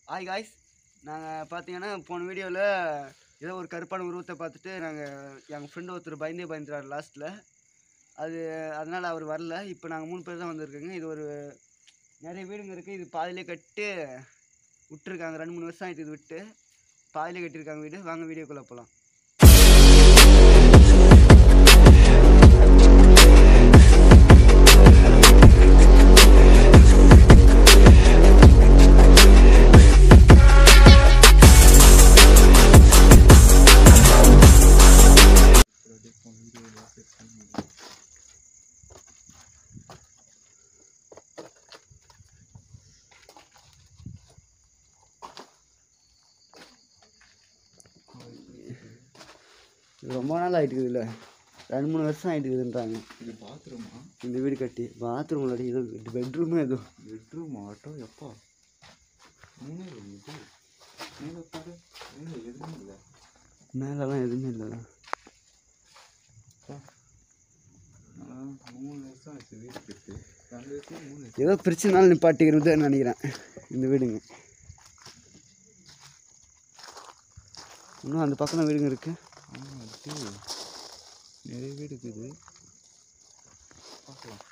Hi guys நாங்கள் பார்த்தீங்கன்னா போன வீடியோவில் ஏதோ ஒரு கருப்பான உருவத்தை பார்த்துட்டு நாங்கள் எங்கள் ஃப்ரெண்டு ஒருத்தர் பயந்தே பயந்துறாரு லாஸ்ட்டில் அது அதனால் அவர் வரல இப்போ நாங்கள் மூணு பேர் தான் வந்திருக்கோங்க இது ஒரு நிறைய வீடுங்க இருக்குது இது பாதியிலே கட்டி விட்டுருக்காங்க ரெண்டு மூணு வருஷம் ஆயிட்டு இது விட்டு பாதியிலே கட்டியிருக்காங்க வீடு வாங்க வீடியோக்குள்ளே போகலாம் இது ரொம்ப நாள் ஆகிட்டு இல்லை ரெண்டு மூணு வருஷம் ஆகிட்டு இருக்குதுன்றாங்க இது பாத்ரூமா இந்த வீடு கட்டி பாத்ரூம் இல்லாட்டி இது பெட்ரூமே ஏதோ பெட்ரூம் ஆட்டோ எப்பா மூணே room இது மேலே பாரு மேலே எதுவுமே இல்லை மேலெல்லாம் எதுவுமே இல்லை நான் மூணு வருஷம் ஆச்சு வீடு கட்டு ரெண்டு வருஷம் மூணு வருஷம் ஏதோ பிரச்சனைனால நிப்பாட்டிக்கிறதுன்னு நினைக்கிறேன் இந்த வீடுங்க இன்னும் அந்த பக்கம் வீடுங்க இருக்கு ஆமாம் இது நிறைய வீடு இருக்குது பார்க்கலாம்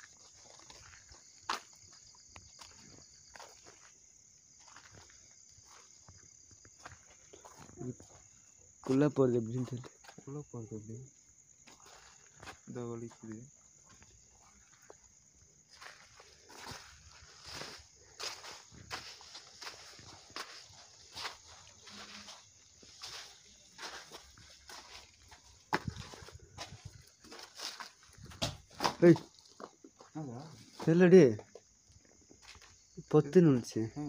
உள்ளே போகிறது எப்படின்னு தெரியல உள்ளே போகிறது எப்படி இந்த வலிக்குது ஏய் அதா தெரியலடி பொத்துன்னு வந்துச்சு ஆ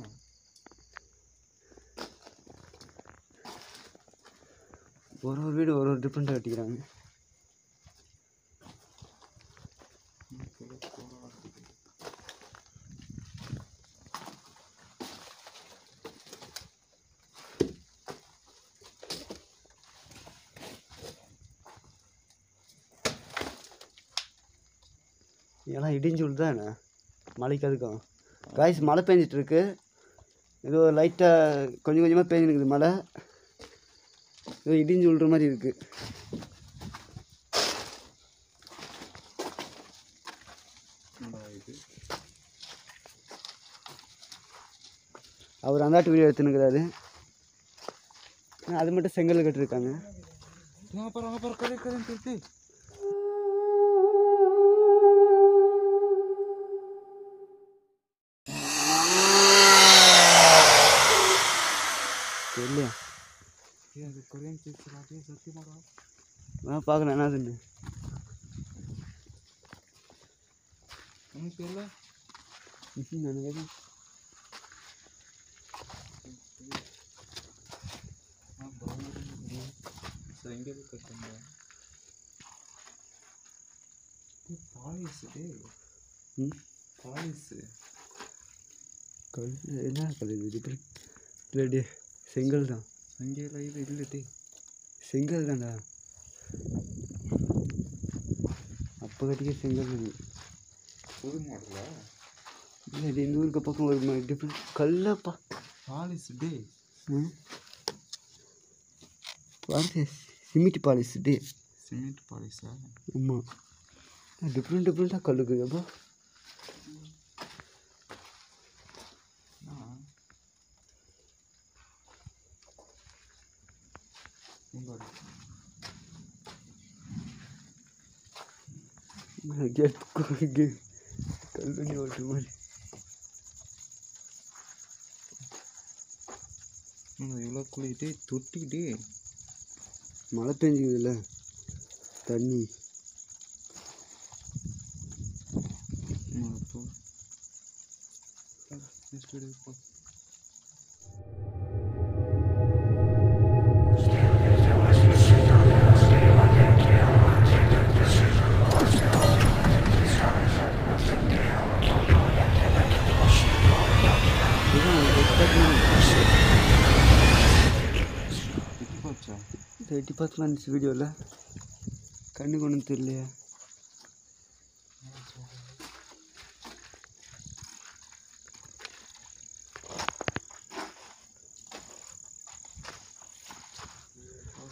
ஒரு ஒரு வீடு ஒரு ஒரு டிஃப்ரெண்ட்டாக கட்டிக்கிறாங்க இதெல்லாம் இடிஞ்சு விழுதானே மழைக்கு அதுக்கும் காய்ஸ் மழை பெஞ்சிட்டு இருக்கு ஏதோ லைட்டாக கொஞ்சம் கொஞ்சமாக பெஞ்சிருக்குது மழை ஏதோ இடிஞ்சு விழுற மாதிரி இருக்கு என்னடா இது அவர் அந்தாட்டு வீடியோ எடுத்துனுக்கிறாரு அது மட்டும் செங்கல் கட்டிருக்காங்க यहाँ पर वहाँ पर करे करें फिरते தெரியலையா ये अभी करें चीज चला के सत्य मारा நான் பார்க்கலாம் என்னதுன்னு हमें पहले ம்ஹும், எனக்கு எதுவும் हाँ बहुत संगे भी करते हैं ये पालिस डे ம் पालिस கல் என்ன கல் இது டிஃப்ரெண்ட் இல்லடி செங்கல் தான் संगे लाइव इल्ल डे செங்கல் தான்டா அப்போ கட்டிக்க செங்கல் தான் புது மாடலா இல்லை இந்த ஊருக்கு பக்கம் ஒரு டிஃப்ரெண்ட் கல்லப்பா பாலிஸ் டே ம் பாருங்க சிமெண்ட் பாலிஸ் டே சிமெண்ட் பாலிஸா ஆமாம் டிஃப்ரெண்ட் டிஃப்ரெண்ட்டாக கல்லுக்கு அப்போ கேட் கல்வெண்ணி ஓட்டு மாதிரி இவ்வளோ குளிக்கிட்டே தொட்டிக்கிட்டே மழை பெஞ்சுக்குதுல்ல தண்ணி அப்போ நெக்ஸ்ட் வீடியோ போ போச்சா எட்டி பார்த்துலாம் இருந்துச்சு வீடியோவில் கண்ணுக்கு ஒன்றும் தெரியலையா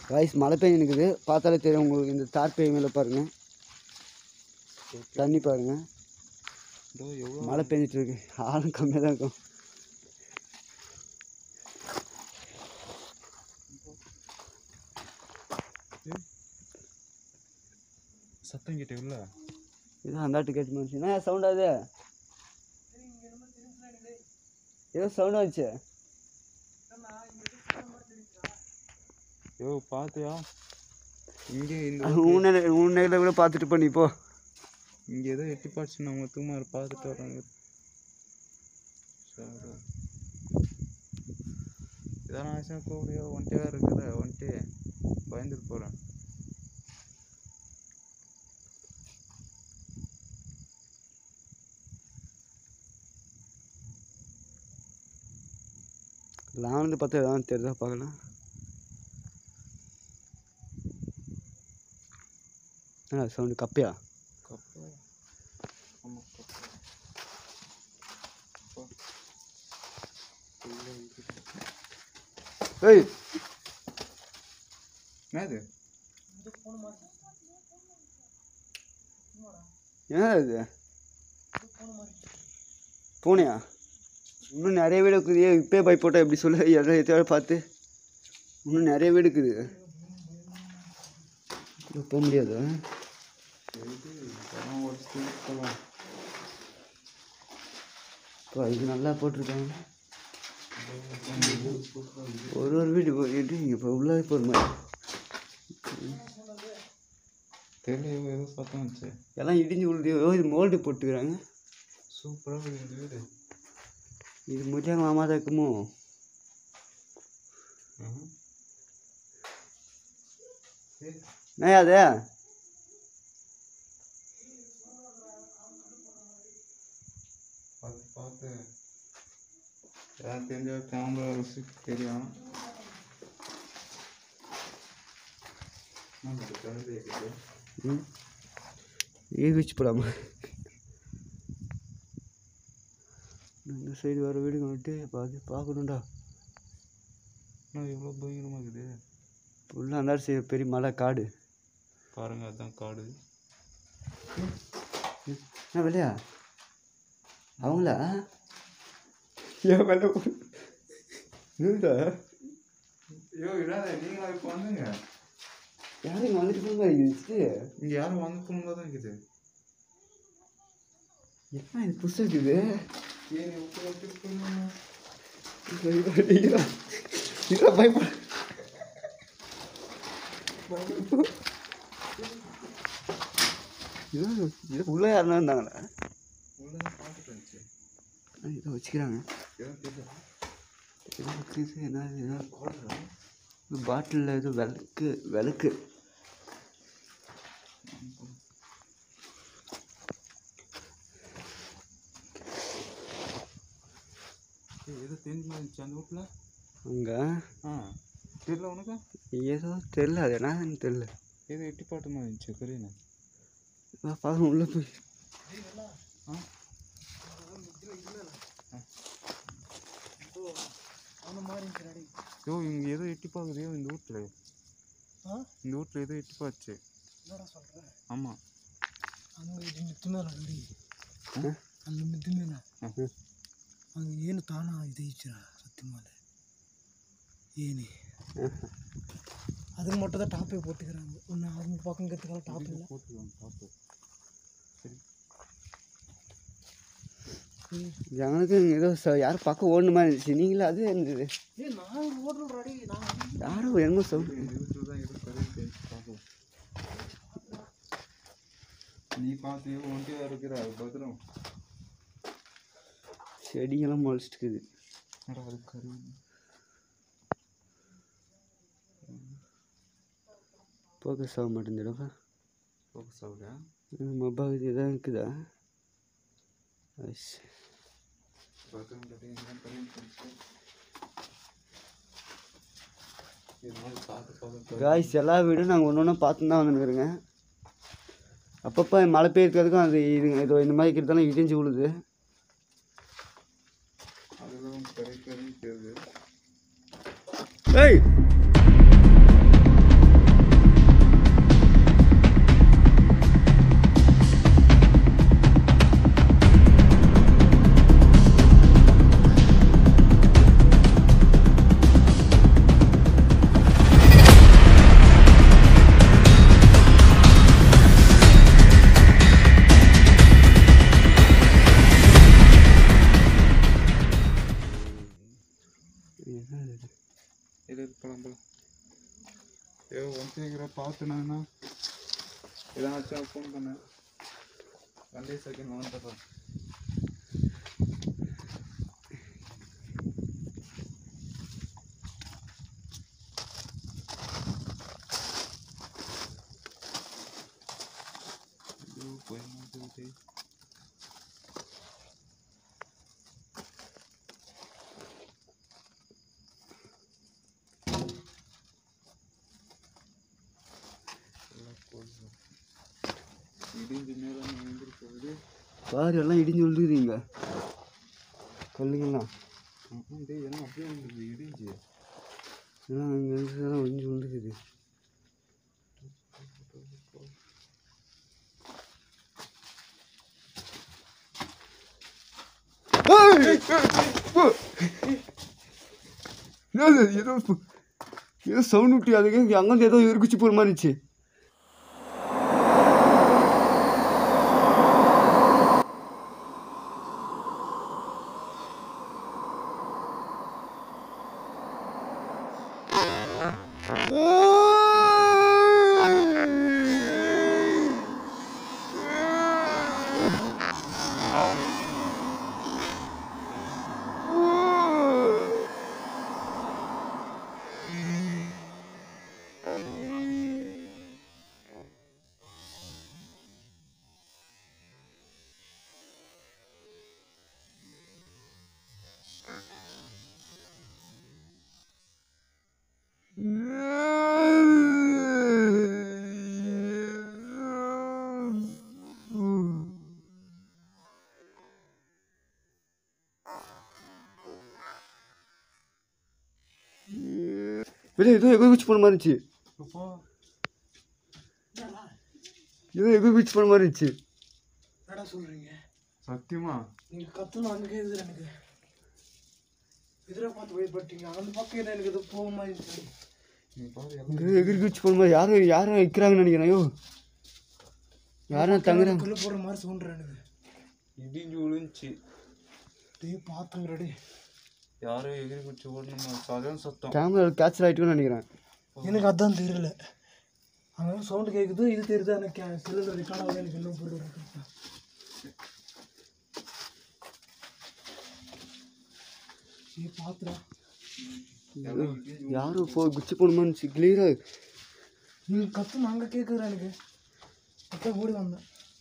காய்ஸ் மழை பெஞ்சு நிற்குது பார்த்தாலே தெரியும் உங்களுக்கு இந்த தார் பெய்ய மேலே பாருங்கள் தண்ணி பாருங்கள் இதோ எவ்வளோ மழை பெஞ்சிட்டு இருக்கு ஆளும் கம்மியாக தான் இருக்கும் சத்தம் கிட்ட இல்லை இது அந்தாட்டு கேட்டு மனுச்சு என்ன சவுண்ட் அது ஏதோ சவுண்ட் வந்துச்சு யோ பார்த்தியா இங்கே இந்த உன்னை உன்னையில கூட பார்த்துட்டு பண்ணி போ இங்கே ஏதோ எட்டி பாய்ச்சி நம்ம தூமாரு பார்த்துட்டு வராங்க சரி இதான் ஆச்சுன்னா கூடிய ஒன்ட்டே இருக்குது ஒன்ட்டே பயந்துட்டு போகிறேன் லாந்து பார்த்தா எதாவது தெரியுதா பார்க்கலாம் என்ன சவுண்டு கப்பையா கப்பா ஆமாம் கப்பா அப்பா. உள்ள இருக்குது. ஏய் என்னது என்ன இது பூனையா இன்னும் நிறைய வீடு இருக்குது ஏன் இப்பயே பைப் போட்டால் எப்படி சொல்லு எல்லாம் எத்தையாவது பார்த்து இன்னும் நிறைய வீடு இருக்குது இது போக முடியாது இது பணம் உடச்சிட்டு போகலாம் இப்போ இது நல்லா போட்டிருக்காங்க ஒரு ஒரு வீடு போயிட்டு இப்போ உள்ளே போகிற தெரியல ஏதோ சத்தம் வந்துச்சு எல்லாம் இடிஞ்சு விழுது ஏதோ இது மோல்டு போட்டுக்கிறாங்க சூப்பராக இருக்குது இந்த வீடு இது முடியாம மாமா தான் இருக்குமோ ஆஹா. ஏய், என்ன அது பார்த்து பார்த்து யார் தெரிஞ்சா கேமரா ருசி தெரியும் ஆமா, இது கழுதை இருக்குது. ம் ஏ வச்சு போடாம இந்த சைடு வர வீடுங்க விட்டு பார்த்து பார்க்கணும்டா என்ன எவ்வளோ பயங்கரமாக இருக்குது ஃபுல்லாக அந்த சைடு பெரிய மலை காடு பாருங்க அதுதான் காடு என்ன வெளியா அவங்களா ஏன் வெளில என்னடா ஐயோ இடாத நீங்களா இப்போ வந்துங்க யாரும் இங்கே வந்துட்டு போக இருந்துச்சு இங்கே யாரும் வந்து போகும்போது தான் இருக்குது என்ன இது புதுசு இருக்குது ஏன் விட்டு விட்டு போகணும் இதா பயப்பட இது இது உள்ளே யாருன்னா இருந்தாங்களா உள்ள பார்த்துட்டு இருந்துச்சு இதை வச்சுக்கிறாங்க ஏதோ தெரியல இது வச்சுக்கிட்டு என்ன இது காடுடா. இது பாட்டிலில் இது விளக்கு விளக்கு ஏய், ஏதோ தெரிஞ்சு இருந்துச்சு அந்த வீட்டில் அங்கே ஆ தெரியல உனக்கு ஏதோ தெரில அது என்னன்னு தெரில ஏதோ எட்டி பாட்டு மாதிரி இருந்துச்சு கரீனா பார்க்கணும் உள்ளே போய் ஆ யோ இங்கே ஏதோ எட்டி பார்க்குறியோ இந்த வீட்டில் இந்த வீட்டில் ஏதோ எட்டி பார்த்துச்சு ஆமாம் ಹಂಗೆ ಮಿತ್ತಿ ಮೇಲೆ ನೋಡಿ ಅಲ್ಲಿ ಮಿದ್ದಿ ಮೇಲೆ ಹಂಗೆ ಏನು ತಾನ ಇದು ಇಚ್ಚಿರ ಸತ್ತಿ ಮೇಲೆ ಏನೇ அதுக்கு மட்டும் தான் டாப்பே போட்டுக்கிறாங்க ஒன்று அவங்க பக்கம் கற்றுக்கலாம் டாப் இல்லை போட்டுக்கலாம் பார்த்து எனக்கு ஏதோ ச- யாரும் பக்கம் ஓடுன மாதிரி இருந்துச்சு நீங்களே அது இருந்தது ஏ நான் ஓடுறோம் ரெடி நான் யாரும் என்னமோ சவுண்ட் இந்த வீட்டில் தான் ஏதோ கரீன் தெரிஞ்சு பார்ப்போம் நீ பார்த்து ஒன்றியாக இருக்கிற அது பத்திரம் செடியெல்லாம் முளைச்சிட்டு இருக்குது அடா அது கரீன் ஃபோக்கஸ் ஆக மாட்டேங்குதுடா ஃபோக்கஸ் ஆகுதா மொபைல் இதான் இருக்குதா ஐஸ். பத்திரம் கட்டி என்ன கரீன் தெரிஞ்சு இதனால பார்த்து பார்த்து காய்ஸ் எல்லா வீடும் நாங்கள் ஒன்று ஒன்றா பார்த்து தான் வந்துருக்குறோங்க அப்பப்போ மழை பெய்யறதுக்கும் அது இது இதோ இந்த மாதிரி இருக்கிறதெல்லாம் இடிஞ்சு விழுது அதெல்லாம் கரை கரை தெரியுது ஏய் என்ன இது? இது போலாம் போலாம் ஏ ஒன் சீக்கிரம் பார்த்துனாங்கன்னா எதனாச்சும் ஃபோன் பண்ண ரெண்டே செகண்ட் வந்துடுறேன் ஐயோ, போய் மாட்டுது. எல்லாம் போதும். இடிஞ்சு நேரம் வந்துட்டு போகுது பாரு எல்லாம் இடிஞ்சு விழுதுறீங்க கல்லுங்கெல்லாம் ம்ம், டேய் எல்லாம் அப்படியே வந்துடுது இடிஞ்சு எல்லாம் இங்கே இருக்கிறதெல்லாம் இடிஞ்சு விழுந்துக்குது என்னது இது? ஏதோ பு- ஏதோ சவுண்ட் விட்டு அதுக்கு இங்கே அங்கேருந்து ஏதோ எரிக்குச்சி போகிற மாதிரி இருந்துச்சு வெளியே ஏதோ எகோ வச்சு போன மாதிரி இருந்துச்சு அப்பா ஏதோ எகோ வச்சு போன மாதிரி இருந்துச்சு என்னடா சொல்கிறீங்க சத்தியமா நீங்கள் கத்துணும் அங்கே கேட்குது எனக்கு எதிராக பார்த்து பயப்பட்டீங்க அந்த பக்கம் என்ன எனக்கு இது போக மாதிரி இருந்துச்சு நீ பாரு எல்லாம் ஏதோ எகிரி வச்சு போன மாதிரி யாரும் யாரும் விற்கிறாங்கன்னு நினைக்கிறேன் ஐயோ யாரும் தங்குறாங்க கல்லு போடுற மாதிரி சவுண்டுறேன் எனக்கு இடிஞ்சு விழுந்துச்சு டேய் பார்த்துங்கடா யாரோ எகிரி குச்சி ஓடணும் சாதாரண சத்தம் கேமரா கேப்சர் ஆகிட்டுன்னு நினைக்கிறேன் எனக்கு அதான் தெரியல அங்கே சவுண்டு கேட்குது இது தெரியுது எனக்கு செல்லில் ரெக்கார்ட் ஆகுது எனக்கு இன்னும் போட்டு ஏய் பார்த்துடா யாரும் போ குச்சி போன மாதிரி இருந்துச்சு கிளியராக நீங்கள் கத்து நாங்கள் கேட்குறேன் எனக்கு அப்போ ஓடி வந்தேன்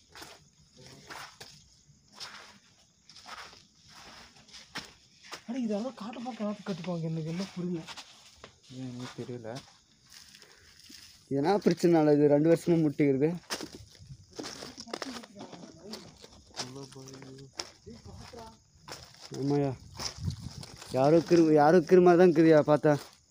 அட இதெல்லாம் காட்டு பக்கம் ஆத்து கட்டிப்பாங்க எனக்கு என்ன புரியல ஏன் எனக்கு தெரியல எதனா பிரச்சனை இல்லை இது ரெண்டு வருஷமா முட்டிக்கிறது ஆமாயா யாரோ கிரு யாரோ கிரு மாதிரி தான் இருக்குதுயா பார்த்தா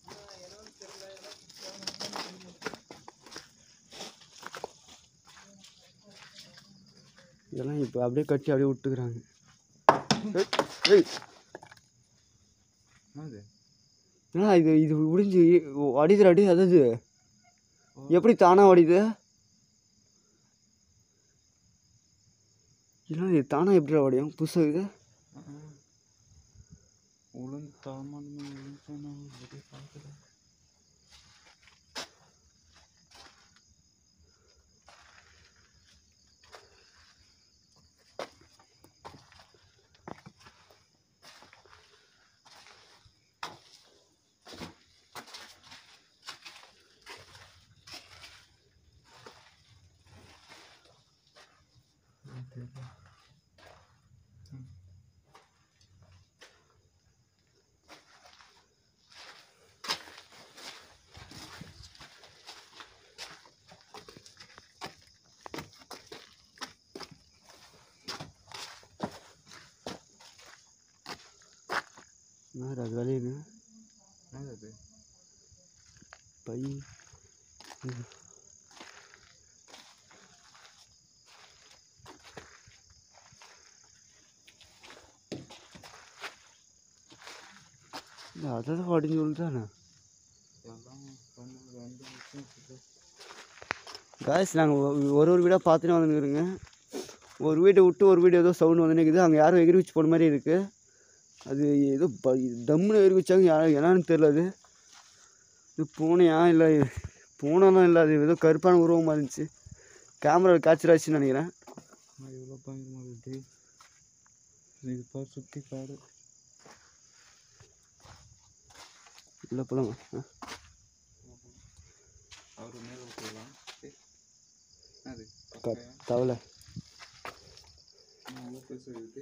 இதெல்லாம் இப்போ அப்படியே கட்டி அப்படியே விட்டுக்கிறாங்க ஏய், ஏய் என்னது ஏன்னா இது இது முடிஞ்சு அடிதுற அடி அதாவது எப்படி தானா அடிது இல்லை இது தானா எப்படி உடையும் புதுசாக இது உளுந்து தாமான விழுந்துச்சானா வெளியே பார்க்கல என்ன அது வேலையுன்னு என்னது அது பை இல்லை அதான் அடிஞ்சு விழுதானே எல்லாம் பண்ணு ரெண்டு நிமிஷம் இருக்குது. காய்ஸ் நாங்கள் ஒரு ஒரு வீடாக பார்த்துட்டு வந்துருக்குறோங்க ஒரு வீட்டை விட்டு ஒரு வீடு ஏதோ சவுண்ட் வந்து நிற்குது அங்கே யாரும் எகிரி வச்சு போன மாதிரி இருக்குது அது ஏதோ ப டம்முன்னு ஏறி வச்சாங்க யா என்னன்னு தெரில அது இது பூனையா இல்லை பூனைலாம் இல்லை அது ஏதோ கருப்பான உருவமாக இருந்துச்சு கேமரா கேப்சர் ஆச்சுன்னு நினைக்கிறேன் எவ்வளோ பயங்கரமாக இருக்குது இது பார் சுற்றி காடு இல்லை போலாமா ஆ அவர் மேலே விட்டுலாம் அது க தவளை அவ்வளோ பெருசு இருக்குது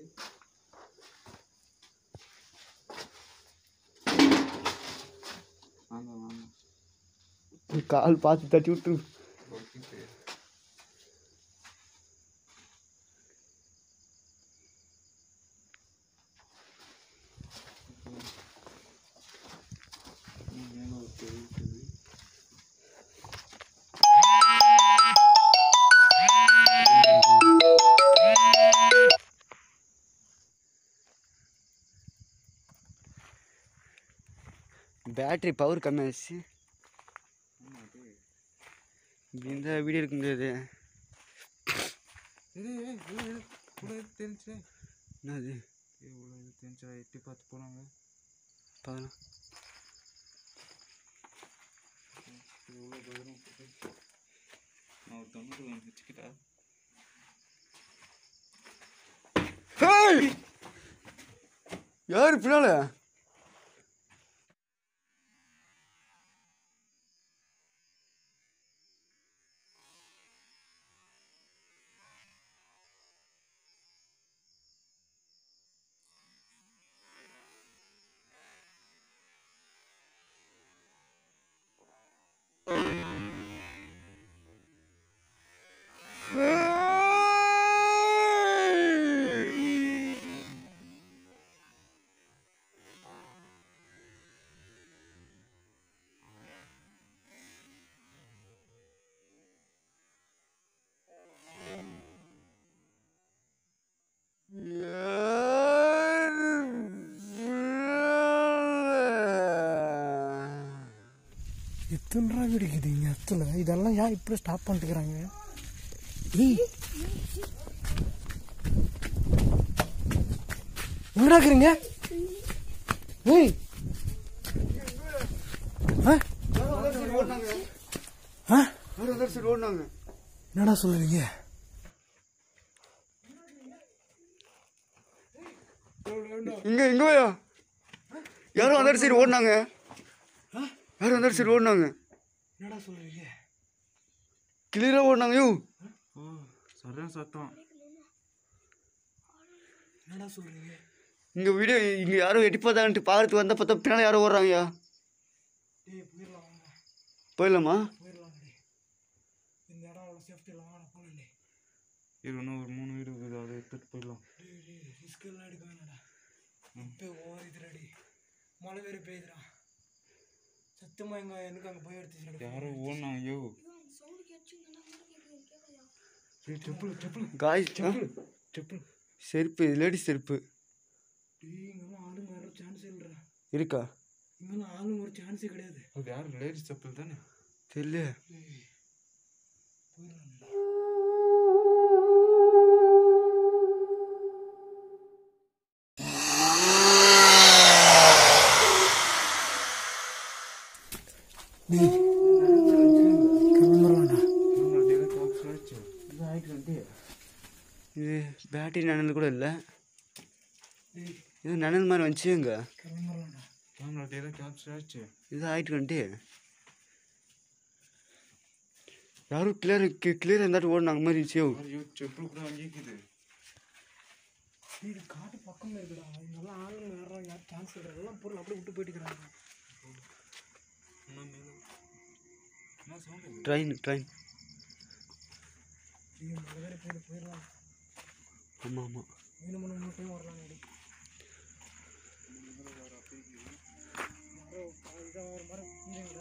வாங்க வாங்க கால் பார்த்து தட்டி விட்டு ஓகே மேலே ஒரு பெரிய இருக்குது பேட்ரி பவர் கம்மியாகிடுச்சு ஆமாம் அது இப்படி இருந்தால் வீடியோ எடுக்க முடியாது இது இவ்வளோ இது தெரிஞ்சு என்னது இவ்வளோ இது தெரிஞ்சா எட்டி பார்த்து போனாங்க பார்க்கலாம் எவ்வளோ தூரம் நான் ஒரு தொண்ணூறு ஒன்று வச்சுக்கிட்டா யார் பின்னால எத்தனை ரூபா இருக்குது இங்கே எத்தனை இதெல்லாம் ஏன் இப்படி ஸ்டாப் பண்ணிட்டுக்கிறாங்க ஏய் எங்கடா இருக்கிறீங்க ஏய் ஆ ஆ சரி ஓடினாங்க என்னடா சொல்லுவீங்க இங்க இங்க வாயா யாரும் அந்த சைடு ஓடினாங்க யாரும் அந்த சைடு ஓடினாங்க என்னடா சொல்லுவீங்க கிளியராக ஓடினாங்க யோ ஓ சரியான சத்தம் என்னடா சொல்றீங்க இங்க வீடியோ இங்க யாரும் எட்டி பார்த்தாங்கன்ட்டு பார்த்துட்டு வந்த பார்த்தா பின்னால யாரும் ஓடுறாங்கய்யா டேய் போயிடலாம் வாங்க போயிடலாமா போயிடலாம் டேய் இந்த இடம் அவ்வளோ சேஃப்டி இல்லை வாங்க போகலாம் டேய் இது இன்னும் ஒரு மூணு வீடு இருக்குது அதை எடுத்துகிட்டு போயிடலாம் டேய் டேய் ரிஸ்க் எல்லாம் எடுக்க வேணாடா இப்போ ஓவர் இதுடா டேய் மழை வேறு பெய்யுதுடா சத்தமாக எங்க எனக்கு அங்கே போய் எடுத்துச்சு யாரோ ஓடினாங்க ஐயோ செப்பல் செப்பல் காய் செப்பல் செருப்பு லேடிஸ் செருப்பு டேய் இங்கெல்லாம் ஆளுங்க வர சான்ஸே இல்லைடா இருக்கா இங்கெல்லாம் ஆளுங்க வர சான்ஸே கிடையாது அது யார் லேடிஸ் செப்பல் தானே தெரியல டேய் போயிடலாம் டேய். டேய் கிளம்புறலாம்டா இது பேட்டரி நனல் கூட இல்லை டேய் இது நனல் மாதிரி வந்துச்சு இங்க கிளம்புறலாம்டா கேமரா டேரா கேப்சர் ஆச்சு இது ஆயிட்டு வந்துட்டு யாரும் கிளியர் கிளியர் இருந்தாட்டு ஓடினாங்க மாதிரி இருந்துச்சு யோ. ஐயோ செப்பல் கூட அங்கேயே இருக்குது டேய், இது காட்டு பக்கமே இருக்குடா இங்கெல்லாம் ஆளுங்க யாரும் யாரும் சான்ஸ் இல்லை எல்லாம் பொருள் அப்படியே விட்டு போயிட்டுக்கிறாங்க இன்னும் மேலே என்ன சவுண்டு ட்ரெயின் ட்ரெயின் ஐயோ மழை வேறு போயிடு போயிடலாம் ஆமாம் ஆமாம் மீன் மூணு மூணு டைம் வரலாம் டேய் மரம் இதாக ஒரு மரம் கீழே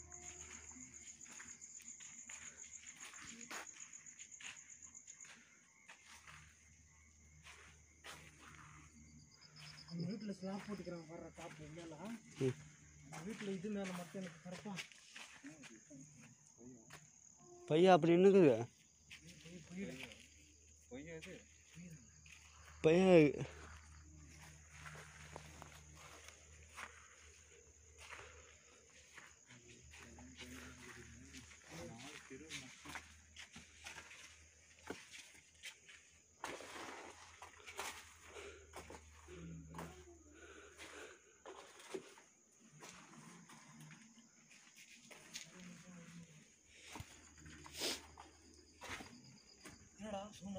அந்த வீட்டில் ஸ்லாப் போட்டுக்கிறாங்க வர்ற டாப் மேலே ம். அந்த வீட்டில் இது மேலே மட்டும் எனக்கு கரெக்டாக பையன் அப்படி என்னக்குது பொய்யா இது பையன்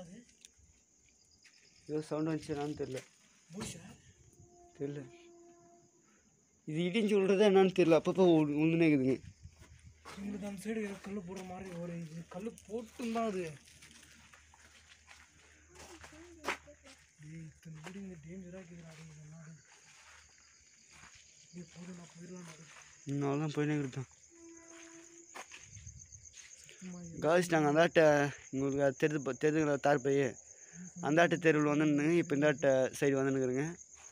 அது ஏதோ சவுண்ட் வந்துச்சுனான்னு தெரியல பூஷா தெரியல இது இடிஞ்சு விடுறதா என்னன்னு தெரியல அப்பப்போ உழுந்துனே இருக்குதுங்க எங்களுக்கு அந்த சைடு கல் போடுற மாதிரி ஒரு இது கல் போட்டுந்தான் அது டேய் இத்தனை வீடு இங்கே டேஞ்சராக இருக்குதுடா டேய் இந்த நாடு டேய் போதும் நான் போயிடலாம் நாடு அவ்வளோதான் போயினே இருக்குதான் சும்மா காய்ஸ் நாங்கள் அந்தாட்ட உங்களுக்கு அது தெரிது தெரிதுங்களா தார் பைய அந்தாட்ட தெருவில் வந்து இப்போ இந்தாட்ட சைடு வந்துன்னுக்குறேங்க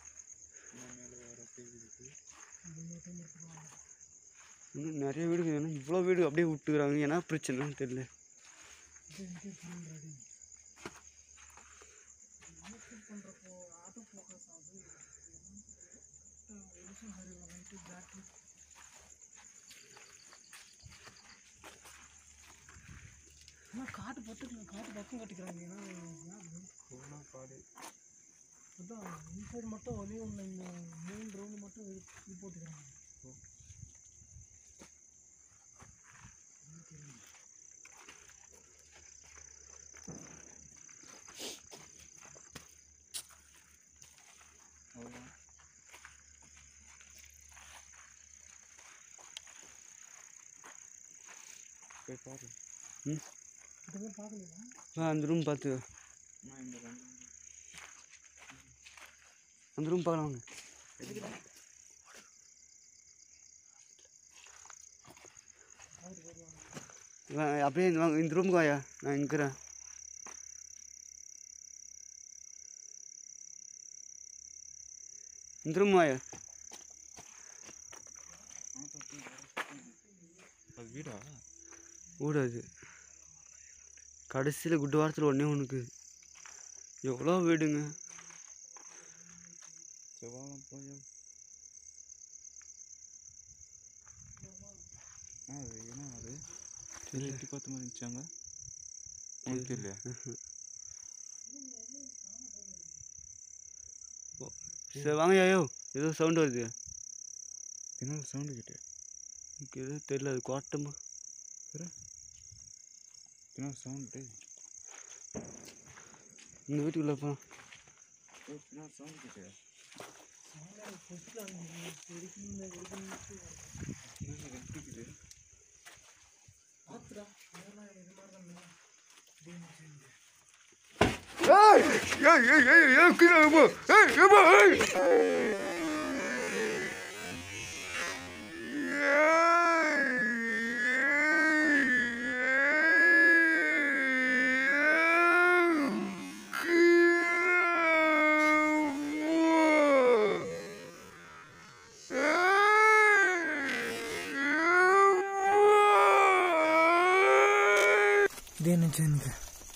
இன்னும் நிறைய வீடு இருக்குது ஏன்னா இவ்வளோ வீடு அப்படியே விட்டுக்கிறாங்க ஏன்னா பிரச்சனைன்னு தெரியல இது எனக்கே புரியுதுடா டேய் பண்ணுறப்போ ஆட்டோ ஃபோக்கஸ் ஆகுது வெளிச்சம் சரியில்லை நைட்டு பேட்ரி ஆனால் காட்டு போட்டுக்கலாம் காட்டு பக்கம் கட்டிக்கிறாங்க ஏன்னா ஏன் பாடு அதான் இந்த சைடு மட்டும் ஒரே ஒன்று இந்த மூணு ரவுண்டு மட்டும் இது இது போட்டுக்கிறாங்க அவ்வளோதான் போய் பாரு ம் இதெல்லாம் பார்க்கலையா வா, அந்த ரூம் பார்த்து நான் இந்த ரெண்டு அந்த ரூம் பார்க்கலாம் வாங்க வா, அப்படியே இந்த வாங்க இந்த ரூமுக்கு வாயா நான் இருக்கிறேன் இந்த ரூம் வாயா அது வீடா கூடாது கடைசியில் குட்டு வாரத்தில் ஒன்றே ஒன்றுக்கு எவ்வளோ வீடுங்க செவ்வாழம் போய் ஆ அது என்ன அது தெரியல. எட்டி பார்த்த மாதிரி இருந்துச்சாங்க உனக்கு தெரியலையா சரி வாங்க ஐயோ ஏதோ சவுண்ட் வருது என்ன சவுண்டு கேட்டு எனக்கு எதுவும் தெரியல அது கோட்டமா என்ன சவுண்டு இந்த வீட்டுக்குள்ளே போ என்ன சவுண்டு கேட்டு பார்த்துடா அதெல்லாம் இது மாதிரி தான் ஏய் ஏய் ஏய் ஏய் ஏய் கீழே போ ஏய் ஏய் போ ஏய் இதே நினச்சேன் எனக்கு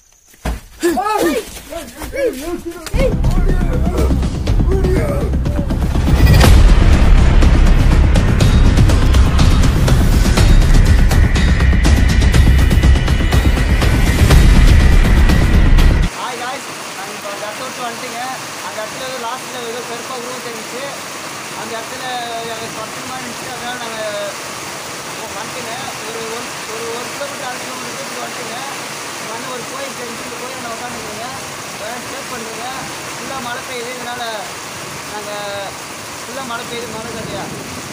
ஹாய் காய்ஸ் நாங்கள் இப்போ அந்த இடத்த விட்டு வந்துட்டுங்க அந்த இடத்துல ஏதோ லாஸ்ட்டில் ஏதோ பெருப்பாக உருவம் தெரிஞ்சிச்சு அந்த இடத்துல எங்களுக்கு பத்திரமா இருந்துச்சு அதனால் நாங்கள் வந்துட்டுங்க ஒரு ஒன் ஒரு ஒரு கிலோமீட்டர் அரை கிலோமீட்டர் தூரத்துக்கு வந்துட்டுங்க வந்து ஒரு கோயில் தெரிஞ்சு இந்த கோயில் நான் உட்காந்துருங்க வேறு சேவ் பண்ணுங்க ஃபுல்லாக மழை பெய்யுது இதனால் நாங்கள் ஃபுல்லாக மழை பெய்யுது மழை கதையா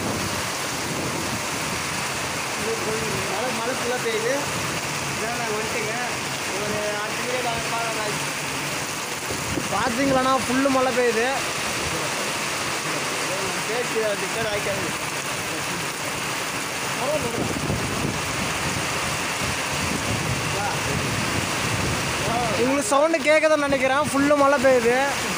மழை மழை ஃபுல்லாக பெய்யுது இதனால் நாங்கள் வந்துட்டுங்க ஒரு அடுத்த வீடியோ பார்க்கலாம் guys. பார்த்தீங்களாண்ணா ஃபுல்லு மழை பெய்யுது பேச்சு டிக்கெட் ஆகிக்காது உங்களுக்கு சவுண்டு கேட்குதுன்னு நினைக்கிறேன் ஃபுல்லு மழை பெய்யுது